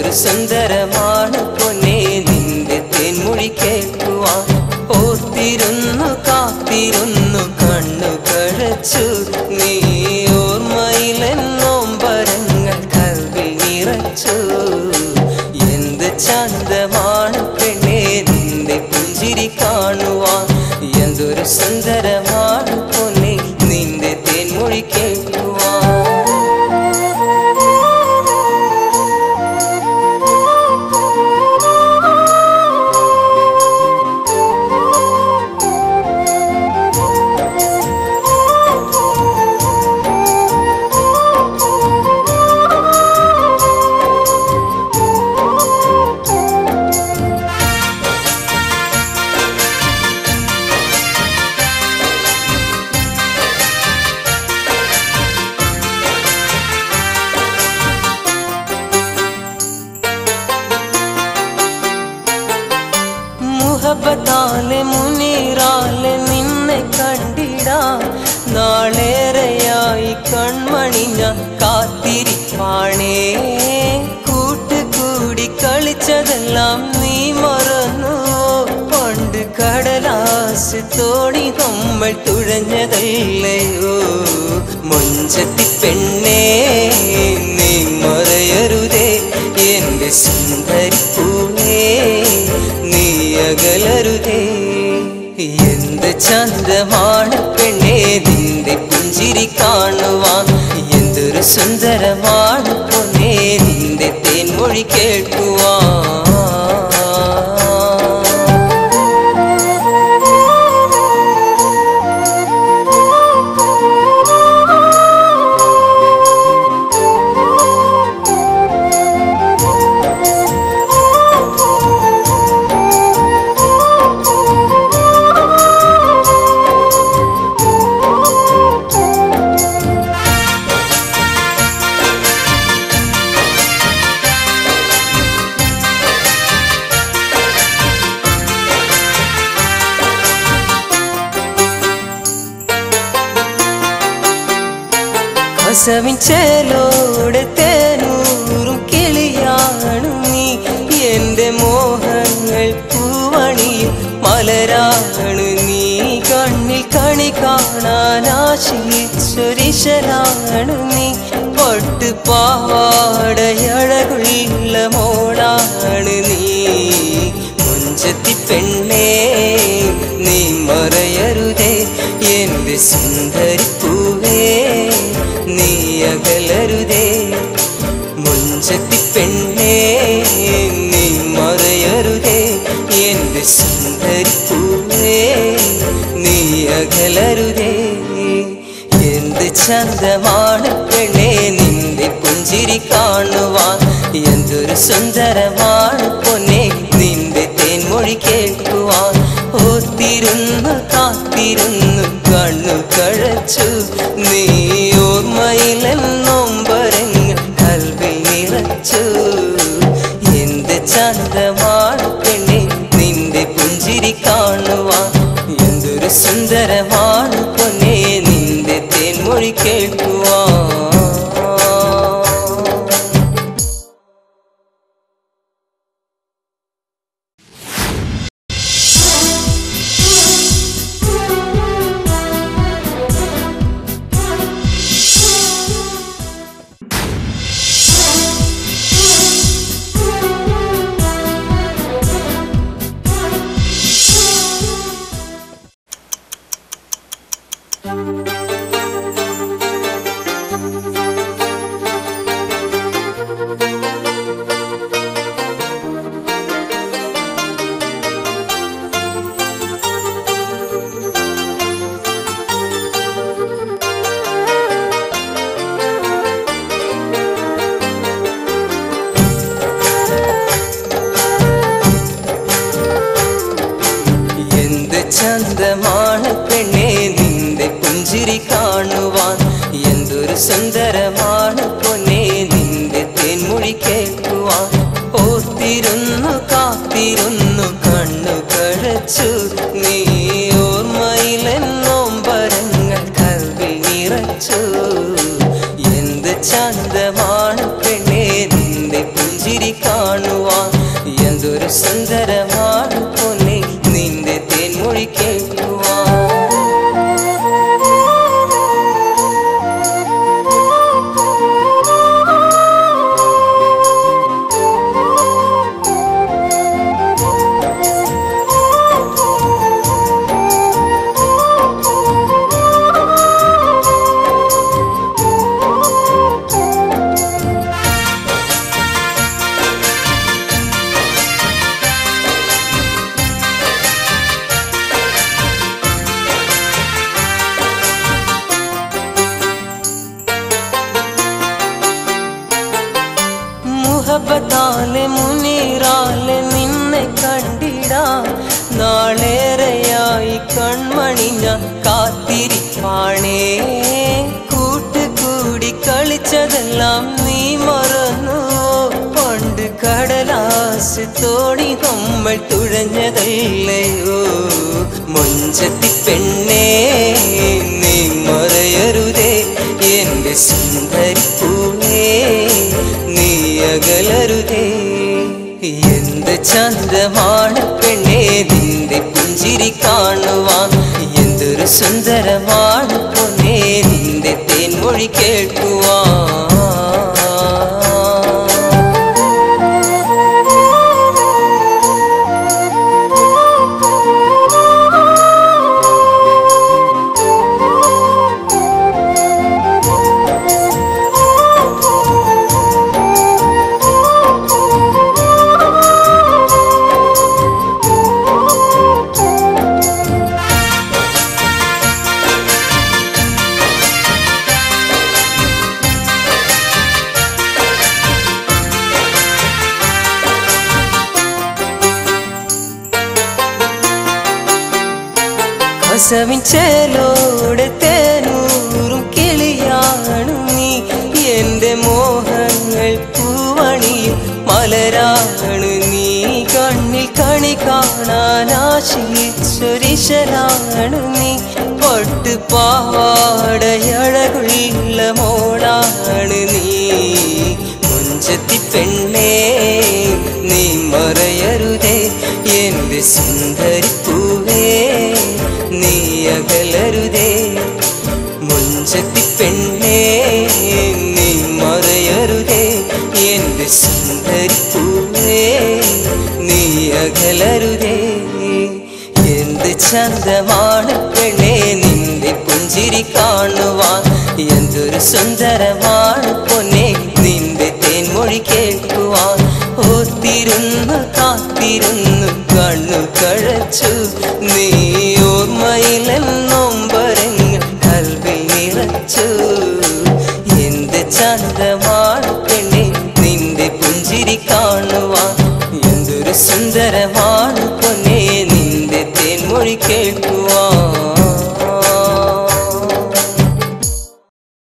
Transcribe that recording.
എന്തൊരു സുന്ദരമാണ് പൊന്നെ നിന്റെ തേൻമൊഴി കേൾക്കുവാൻ ഓർത്തിരുന്നു കാത്തിരുന്നു കണ്ണു കഴച്ചു നീ ഓർമ്മയിലെന്നോമ്പരങ്ങൾ കൽവിൽ നിറച്ചു എന്ത് ചന്തമാണ് പെണ്ണെ നിന്റെ പുഞ്ചിരി കാണുവാൻ എന്തൊരു സുന്ദരമാണ് പൊന്നെ നിന്റെ തേൻമൊഴി കേൾക്കുവാൻ മുഹബത്താലെ മുനീറാലെ നിന്നെ കണ്ടിടാ നാളേറെയായി കൺമണി ഞാൻ കാത്തിരിപ്പാണേ കൂട്ടുകൂടി കളിച്ചതെല്ലാം നീ മറന്നു പണ്ട് കടലാസ് തോണി നമ്മൾ തുഴഞ്ഞതല്ലയോ മുഞ്ചത്തി പെണ്ണേ നീ മറയരുതേ എന്റെ സുന്ദരി പൂവേ നീ അകലരുതേ എന്ത് ചന്തമാണ് പെണ്ണേ നിന്റെ പുഞ്ചിരി കാണുവാൻ എന്തൊരു സുന്ദരമാണ് പൊന്നേ നിന്റെ തേൻമൊഴി കേൾക്കുവാൻ കസവിൻ ചേലോടെ തേനൂറും കിളിയാണു നീ എന്റെ മോഹങ്ങൾ പൂവണിയും മലരാണ് നീ കണ്ണിൽ കണി കാണാൻ ആശിച്ചൊരിശലാണ് നീ പട്ട് പാവാടയഴകുള്ള മോളാണ് നീ മുഞ്ചത്തി പെണ്ണേ നീ മറയരുതേ എന്റെ സുന്ദരി പൂവേ നീ അകലരുതേ മുഞ്ചത്തി പെണ്ണേ നീ മറയരുതേ എന്റെ സുന്ദരി പൂവേ നീ അകലരുതേ എന്ത് ചന്തമാണ് പെണ്ണേ നിന്റെ പുഞ്ചിരി കാണുവാൻ എന്തൊരു സുന്ദരമാണ് പൊന്നെ നിന്റെ തേൻമൊഴി കേൾക്കുവാൻ ഓർത്തിരുന്നു കാത്തിരുന്നു കണ്ണു കഴച്ചു നീ ഓർമ്മയിലെന്നോമ്പരങ്ങൾ കൽവിൽ നിറച്ചു എന്ത് ചന്തമാണ് പെണ്ണെ നിന്റെ പുഞ്ചിരി കാണുവാൻ എന്തൊരു സുന്ദരമാണ് പൊന്നെ നിന്റെ തേൻമൊഴി കേൾക്കുവാൻ എന്ത് ചന്തമാണ് പെണ്ണെ നിന്റെ പുഞ്ചിരി കാണുവാൻ എന്തൊരു സുന്ദരമാണ് പൊന്നെ നിന്റെ തേൻമൊഴി കേൾക്കുവാൻ ഓർത്തിരുന്നു കാത്തിരുന്നു കണ്ണു കഴച്ചു നീ ഓർമ്മയിലെന്നോമ്പരങ്ങൾ കൽവിൽ നിറച്ചു എന്ത് ചന്തമാണ് പെണ്ണെ നിന്റെ പുഞ്ചിരി പുഞ്ചിരി കാണുവാൻ എന്തൊരു സുന്ദരമാണ് പൊന്നെ നിന്റെ തേൻമൊഴി കേൾക്കുവാൻ മുഹബത്താലെ മുനീറാലെ നിന്നെ കണ്ടിടാം നാളേറെയായി കൺമണി ഞാൻ കാത്തിരിപ്പാണേ കൂട്ടുകൂടി കളിച്ചതെല്ലാം നീ മറന്നു പണ്ട് കടലാസ് തോണി നമ്മൾ തുഴഞ്ഞതല്ലയോ മൊഞ്ചത്തി പെണ്ണേ നീ മറയരുതേ എന്റെ സുന്ദരിപ്പൂവേ നീ അകലരുതേ എന്ത് ചന്ദ്രമാണ് പെണ്ണേ നിന്റെ പുഞ്ചിരി കാണുവാൻ എന്തൊരു സുന്ദരമാണ് പൊന്നേ നിന്റെ തേൻമൊഴി കേൾക്കുവാൻ കസവിൻ ചേലോടെ തേനൂറും കിളിയാണ് നീ എന്റെ മോഹങ്ങൾ പൂവണിയും മലരാണ് നീ കണ്ണിൽ കണി കാണാൻ ആശിച്ചൊരിശലാണ് നീ പട്ട് പാവാടയഴകുള്ള മോളാണ് നീ മുഞ്ചത്തി പെണ്ണേ നീ മറയരുതേ എന്റെ സുന്ദരിപ്പൂവേ നീ അകലരുതേ മുഞ്ചത്തി പെണ്ണേ നീ മറയരുതേ എന്റെ സുന്ദരിപ്പൂവേ നീ അകലരുതേ എന്ത് ചന്തമാണ് പെണ്ണേ നിന്റെ പുഞ്ചിരി കാണുവാൻ എന്തൊരു സുന്ദരമാണ് പൊന്നെ നിന്റെ തേൻമൊഴി കേൾക്കുവാൻ ഓത്തിരുന്നു കാത്തിരുന്നു കണ്ണു കഴച്ചു നീ ഓർമ്മയിലെന്നൊമ്പരങ്ങൾ കൽവിൽ നിറച്ചു എന്ത് ചന്തമാണ് പെണ്ണെ നിന്റെ പുഞ്ചിരി കാണുവാൻ എന്തൊരു സുന്ദരമാണ്